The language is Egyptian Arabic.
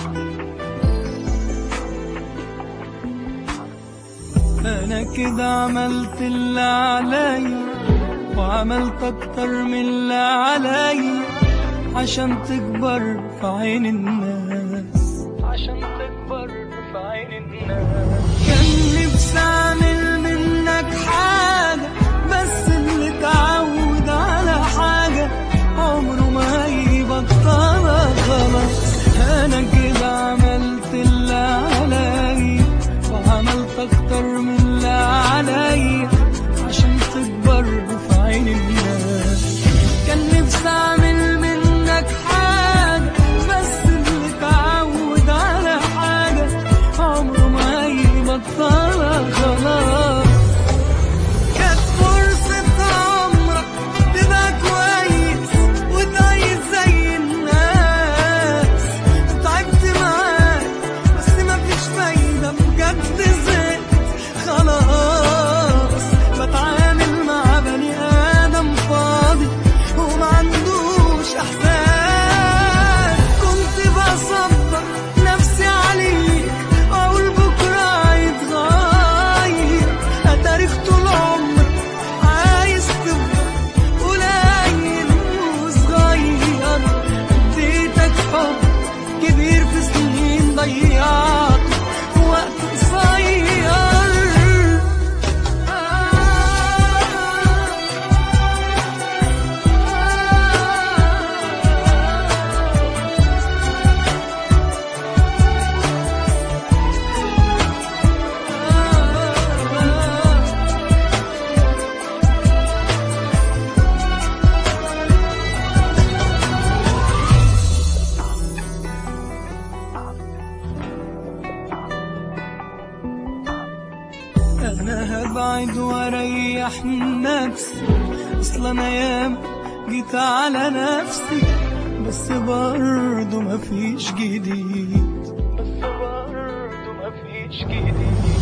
انا كده عملت اللي عليا وعملت اكتر من اللي عليا عشان تكبر في عين الناس عشان تكبر في عين الناس كان نفسي اعمل منك حاجة بس اللي اتعود على حاجة عمره ما هيبطلها خلاص انا كده عملت اللي عليا وعملت اكتر من اللي عليا عشان تكبر في عين الناس كان نفسي اعمل منك حاجة بس اللي اتعود على حاجة عمره ما هيبطلها خلاص كانت فرصة عمرك تبقى كويس وتعيش زي الناس تعبت معاك بس مفيش فايدة بجد زهقت خلاص بتعامل مع بني آدم فاضي وما عندوش إحساس كنت بصبر نفسي عليك أقول بكرة هيتغير أتاريخ طول عمرك عايز تفضل قليل وصغير اديتك حب كبير في سنين ضيعت في وقت قصير انا هبعد واريح نفسي اصل انا ياما جيت على نفسي بس برضه مفيش جديد بس برضه مفيش جديد